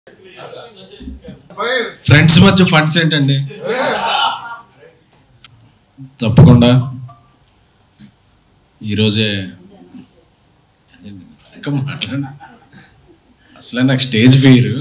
friends మధ్య funds ఏంటండి తప్పకుండా ఈరోజే ఇంకా మాట్లాడండి అసలే నాకు స్టేజ్ ఫెయిర్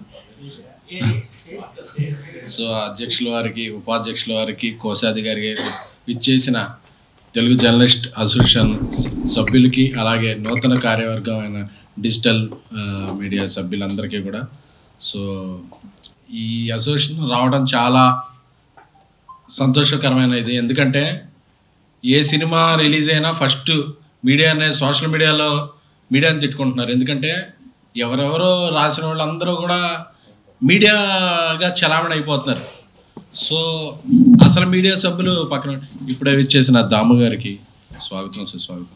సో అధ్యక్షుల వారికి ఉపాధ్యక్షుల వారికి కోశాధికారి గారికి ఇచ్చేసిన తెలుగు జర్నలిస్ట్ అసోసియేషన్ స- సభ్యులకి అలాగే నూతన కార్యవర్గం అయిన డిజిటల్ ఆ, మీడియా సభ్యులందరికీ కూడా సో ఈ అసోసియేషన్ రావడం చాలా సంతోషకరమైన ఇది ఎందుకంటే ఏ సినిమా రిలీజ్ అయినా ఫస్ట్ మీడియానే సోషల్ మీడియాలో మీడియాని తిట్టుకుంటున్నారు ఎందుకంటే ఎవరెవరో రాసిన వాళ్ళందరూ కూడా మీడియాగా చలామణి అయిపోతున్నారు సో అసలు మీడియా సభ్యులు పక్కన ఇప్పుడే ఇచ్చేసిన దాము గారికి స్వాగతం సుస్వాగతం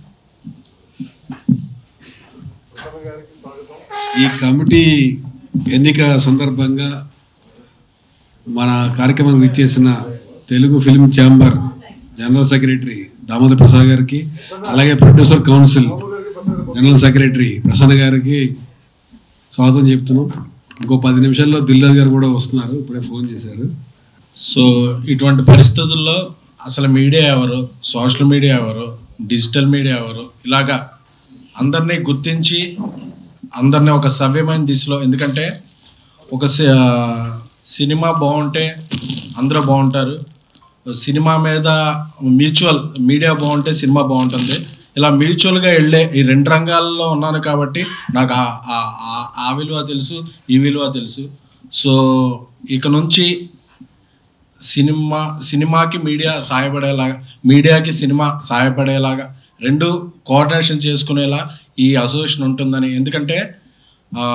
ఈ కమిటీ ఎన్నిక సందర్భంగా మన కార్యక్రమం ఇచ్చేసిన Telugu film chamber general secretary Damodar Prasad గారికి అలాగే producer council general secretary Prasanna గారికి స్వాగతం చెప్తున్నాం ఇంకో పది నిమిషాల్లో దిల్రాజ్ గారు కూడా వస్తున్నారు ఇప్పుడే ఫోన్ చేశారు సో ఇటువంటి పరిస్థితుల్లో అసలు మీడియా ఎవరు సోషల్ మీడియా ఎవరు డిజిటల్ మీడియా ఎవరు ఇలాగా అందరినీ గుర్తించి అందరినీ ఒక సవ్యమైన దిశలో ఎందుకంటే ఒక సి- ఆ, సినిమా బాగుంటే అందరూ బాగుంటారు సినిమా మీద మ్యూచువల్ మీడియా బాగుంటే సినిమా బాగుంటుంది ఇలా మ్యూచువల్గా వెళ్ళే ఈ రెండు రంగాల్లో ఉన్నాను కాబట్టి నాకు ఆ- ఆ- ఆ- ఆ విలువ తెలుసు ఈ విలువ తెలుసు సో ఇక నుంచి సినిమా సినిమాకి మీడియా సహాయపడేలాగా మీడియాకి సినిమా సహాయపడేలాగా రెండు కోఆర్డినేషన్ చేసుకునేలా ఈ అసోసియేషన్ ఉంటుందని ఎందుకంటే ఆ,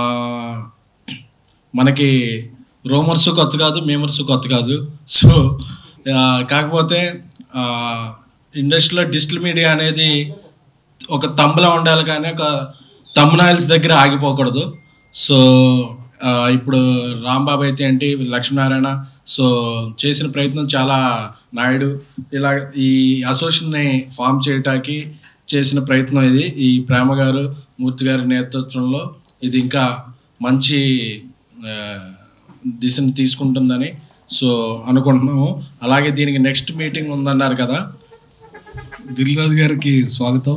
మనకి రోమర్స్ కొత్త కాదు మేమర్స్ కొత్త కాదు సో ఆ, కాకపోతే ఆ, ఇండస్ట్రీలో డిజిటల్ మీడియా అనేది ఒక తమ్ములా ఉండాలి కానీ ఒక తమ్మునాయిల్స్ దగ్గర ఆగిపోకూడదు సో ఆ, ఇప్పుడు రాంబాబు అయితే ఏంటి లక్ష్మీనారాయణ సో చేసిన ప్రయత్నం చాలా నాయుడు ఇలా ఈ అసోసియేషన్ని ఫామ్ చేయటానికి చేసిన ప్రయత్నం ఇది ఈ ప్రేమ గారు మూర్తి గారి నేతృత్వంలో ఇది ఇంకా మంచి ఆ, దిశను తీసుకుంటుందని సో అనుకుంటున్నాము అలాగే దీనికి నెక్స్ట్ మీటింగ్ ఉందన్నారు కదా దిల్రాజ్ గారికి స్వాగతం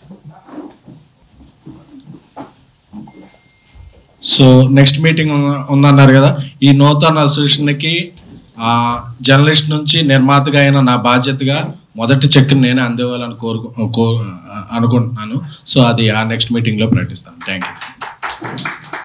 సో నెక్స్ట్ మీటింగ్ ఉన్న- ఉందన్నారు కదా ఈ నూతన అసోసియేషన్కి ఆ, జర్నలిస్ట్ నుంచి నిర్మాతగా అయిన నా బాధ్యతగా మొదటి చెక్ నేనే అందివ్వాలని కోరుకు కో అనుకుంటున్నాను సో అది ఆ నెక్స్ట్ మీటింగ్లో ప్రకటిస్తాను థ్యాంక్ యూ